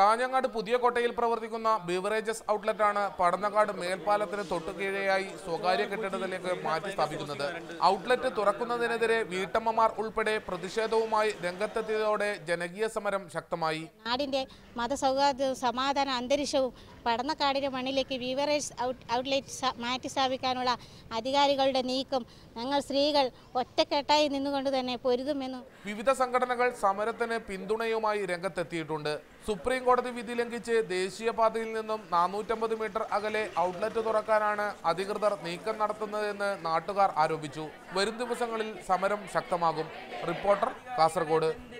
കാഞ്ഞങ്ങാട് പുതിയ കോട്ടയിൽ പ്രവർത്തിക്കുന്ന ബിവറേജസ് ഔട്ട്ലെറ്റാണ് പടന്നക്കാട് മേൽപ്പാലത്തിന് തൊട്ടുകീഴെയായി സ്വകാര്യ കെട്ടിടത്തിലേക്ക് മാറ്റി സ്ഥാപിക്കുന്നത് ഔട്ട്ലെറ്റ് തുറക്കുന്നതിനെതിരെ വീട്ടമ്മമാർ ഉൾപ്പെടെ പ്രതിഷേധവുമായി രംഗത്തെത്തിയതോടെ ജനകീയ സമരം ശക്തമായി നാടിൻ്റെ മതസൗഹാർദ്ദവും സമാധാന അന്തരീക്ഷവും പടന്നക്കാടിൻ്റെ മണ്ണിലേക്ക് ബീവറേജ് ഔട്ട് ഔട്ട്ലെറ്റ് സ- മാറ്റി സ്ഥാപിക്കാനുള്ള അധികാരികളുടെ നീക്കം ഞങ്ങൾ സ്ത്രീകൾ ഒറ്റക്കെട്ടായി നിന്നുകൊണ്ട് തന്നെ പൊരുതുമെന്നും വിവിധ സംഘടനകൾ സമരത്തിന് പിന്തുണയുമായി രംഗത്തെത്തിയിട്ടുണ്ട് സുപ്രീം കോടതി വിധി ലംഘിച്ച് ദേശീയപാതയിൽ നിന്നും നാനൂറ്റമ്പത് മീറ്റർ അകലെ ഔട്ട്ലെറ്റ് തുറക്കാനാണ് അധികൃതർ നീക്കം നടത്തുന്നതെന്ന് നാട്ടുകാർ ആരോപിച്ചു വരും ദിവസങ്ങളിൽ സമരം ശക്തമാകും റിപ്പോർട്ടർ കാസർഗോഡ്